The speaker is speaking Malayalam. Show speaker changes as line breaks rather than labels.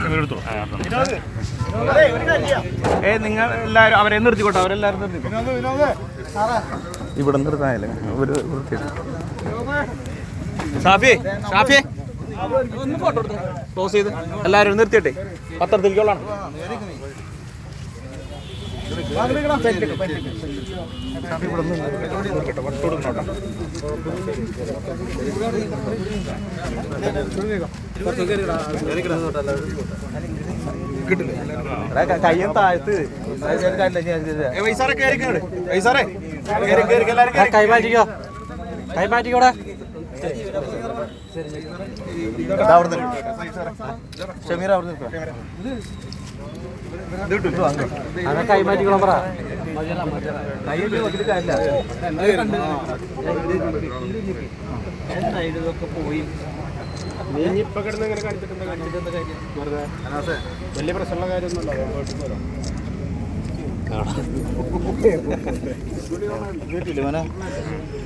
ഷമീർ എടുത്തോ ഏ നിങ്ങൾ എല്ലാവരും അവരെ നിർത്തിക്കോട്ടെ അവരെല്ലാവരും നിർത്തിക്കോ ഇവിടെ നിർത്താനല്ലേ ഒരു വൃത്തിയുണ്ട് ഷാഫി ഷാഫി ഒന്ന് ഫോട്ടോ എടുത്ത് ക്ലോസ് ചെയ്ത് എല്ലാവരും നിർത്തിയിട്ടെ പത്രത്തിലേക്കുള്ളതാണ് ഷാഫി ഇവിടെ നിന്ന് നിർത്തട്ടെ ഫോട്ടോ എടുക്കണം
കയ്യും താഴ്ത്ത്
വൈസാറെ കയറി കയറി വൈസാറെ കയറി കയറി എല്ലാവരും കയറി
കൈ മാറ്റിക്കോ കൈ മാറ്റിക്കോടെ
ഷമീർ അവിടെ നിൽക്കാം
അങ്ങനെ കൈ മാറ്റിക്കോളാം പറ
വലിയ പ്രശ്നമുള്ള കാര്യമൊന്നുമല്ല
വീട്ടില് മോനെ